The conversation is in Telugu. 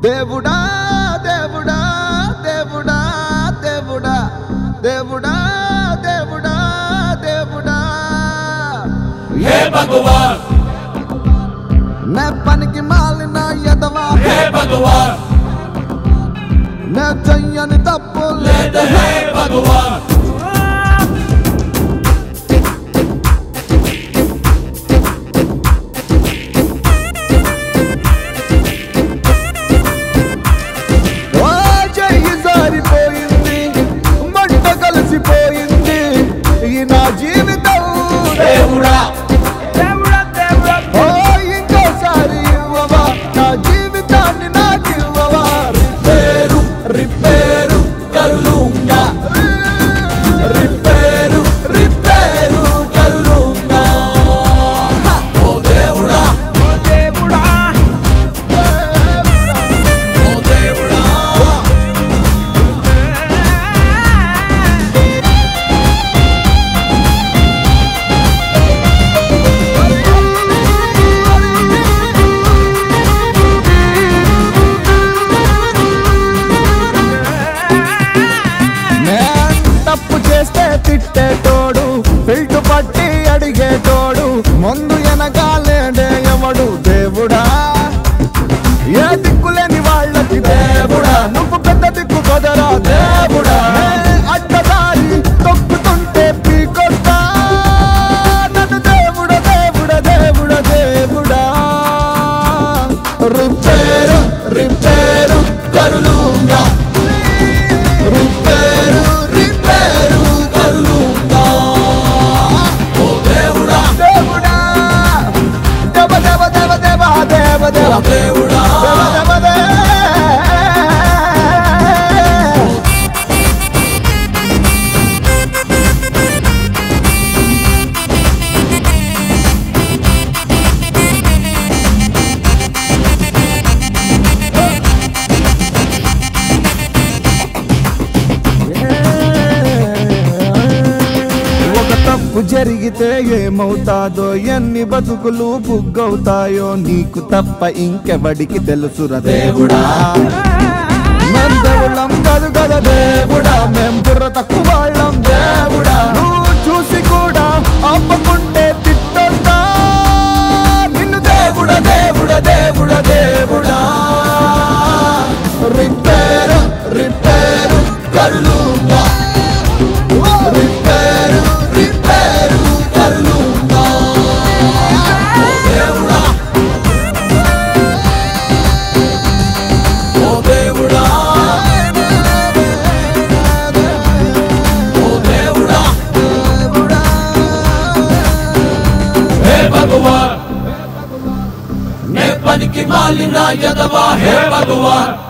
దేవుడా దేవుడా దేవుడా దేవుడా దేవుడా దేవుడా దేవుడా हे भगवान నే పనికి మాలిన ఎదవా हे भगवान నే చెయ్యని తప్పు लेत లేదు है भगवान ఓ చెయ్యి జారిపోయింది మంట కలిసిపోయింది ఈ నా జీవితం దేవుడా ఓ ఇంకోసారి ఇవ్వవా నా జీవితాన్ని నాకు ఇవ్వవా రిపేరు రిపేరు కరులుంగా రిపేరు రిపేరు కరులుంగా ఓ దేవుడా ఓ దేవుడా నేను తప్పు చేస్తే తిట్టేటోడు పిల్టు పట్టి అడిగేటోడు ముందు వెనకాలేడే ఎవడు దేవుడా ఏ దిక్కులేని వాళ్ళకి దేవుడా నువ్వు పెద్ద దిక్కు కదరా దేవుడా నే అడ్డదారి తొక్కుతుంటే పీకొస్తా నన్ను దేవుడ దేవుడ దేవుడ దేవుడా రిపేరు రిపేరు కరులుంగా రిపేరు రిపేరు కరులుంగా ఓ దేవుడా దేవుడా దేవ దేవ దేవ దేవ దేవ ఓ దేవ దేవుడా దేవ దేవ దేవ ఒక తప్పు జరిగితే ఏమవుతాదో ఎన్ని బతుకులు బుగ్గవుతాయో నీకు తప్ప ఇంకెవడికి తెలుసురా దేవుడా మేం దేవుళ్ళం కాదు కదా దేవుడా మేం బుర్ర తక్కువ వాళ్ళం దేవుడా నువ్వు చూసి కూడా ఆపకుంటే తిట్టొద్దా నిన్ను దేవుడా దేవుడా దేవుడా దేవుడా రిపేరు రిపేరు కరులుంగా రిపేరు రిపేరు కరులుంగా ఓ దేవుడా ఓ దేవుడా ఓ దేవుడా హే భగవాన్ నే పనికి మాలిన యదవా హే భగవాన్